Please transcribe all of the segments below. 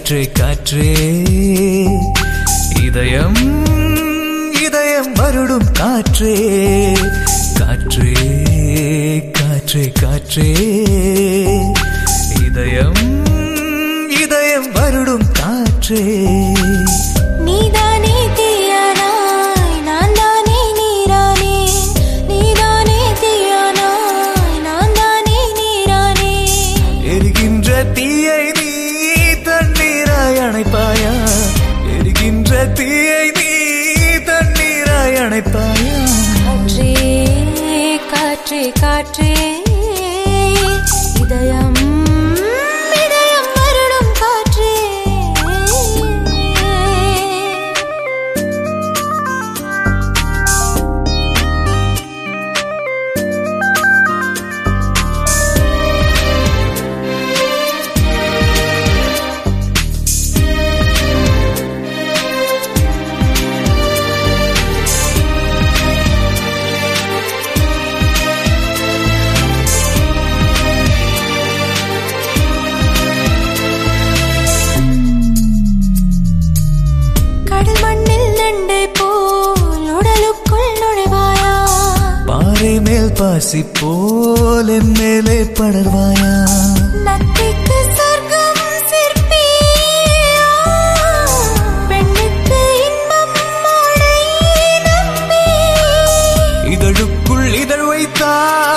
காற்றே காற்றே இதயம் இதயம் வருடும் காற்றே காற்றே காற்றே காற்றே இதயம் இதயம் வருடும் காற்றே நீதானே தீயானாய் நான் தானே நீரானே நீதானே தீயானாய் நான் தானே நீரானே எரிகின்ற தீயை நீ தண்ணீராய் அணைப்பாயா எரிகின்ற தீயை நீ தண்ணீராய் அணைப்பாயா காற்றே காற்றே காற்றே இதயம் இதயம் வருடும் காற்றே கடல் மண்ணில் நண்டை போல் உடலுக்குள் நுழைவாயா பாறை மேல் பாசி போல் என் மேலே படர்வாயா நத்தைக்கு சொர்க்கம் சிற்பியா பெண்ணுக்கு இன்பம் மாடை நம்பி இதழுக்குள் இதழ் வைத்தால்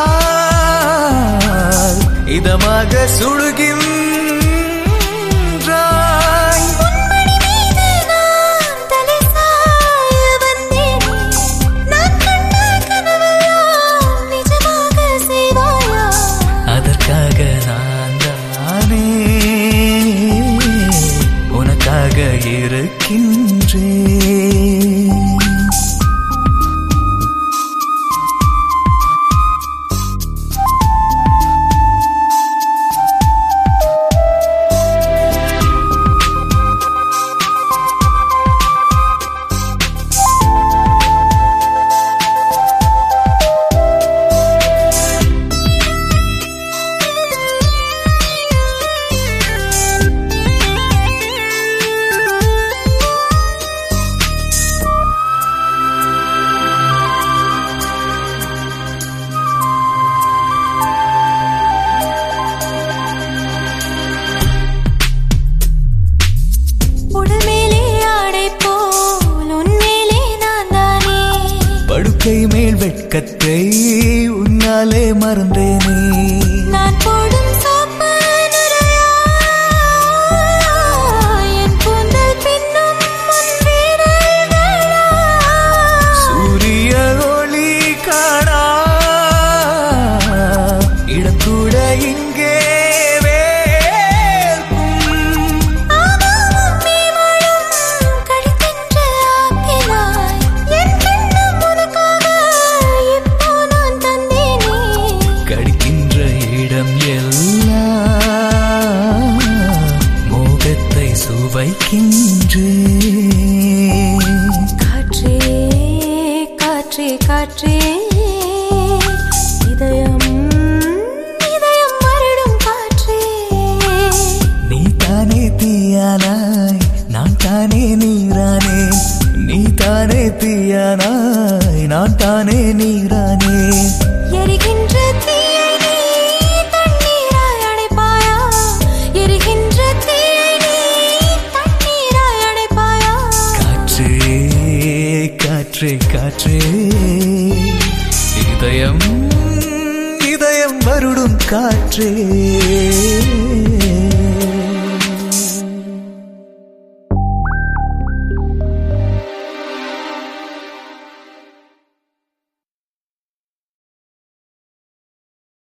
இதமாக சுடுகின்றாய் பொன்மணி மீது நான் தலை சாய வந்தேனே நான் கண்ட கனவெல்லாம் நிஜமாக செய்வாயா அதற்காக நான் தானே உனக்காக இருக்கின்றேன் உடமேலே ஆடை போல் உன்மேலே நான் தானே படுக்கை மேல் வெட்கத்தை உன்னாலே மறந்தேனே நான் போடும் சாப்பு நுரையா என் கூந்தல் பின்னும் உன் வீரர்களா சூரிய ஒளி காணா இடக்கூட இங்கே வேர்க்கும். ஆமாம் மேமழும் கடிக்கின்ற ஆக்கினாய் என் கண்ணம் உனக்காக இப்போ நான் தந்தேனே கடிக்கின்ற இடம் எல்லாம் மோகத்தை சுவைக்கின்றேன் காற்றே காற்றே காற்றே இதயம் இதயம் வருடும் காற்றே நீ தானே தீயானாய் நான் தானே நீரானே நீ தானே தீயானாய் நான் தானே நீரானே எரிகின்ற தீயை நீ தண்ணீராய் அணைப்பாயா எரிகின்ற தீயை நீ தண்ணீராய் அணைப்பாயா காற்றே காற்றே காற்றே இதயம் இதயம் வருடும் காற்றே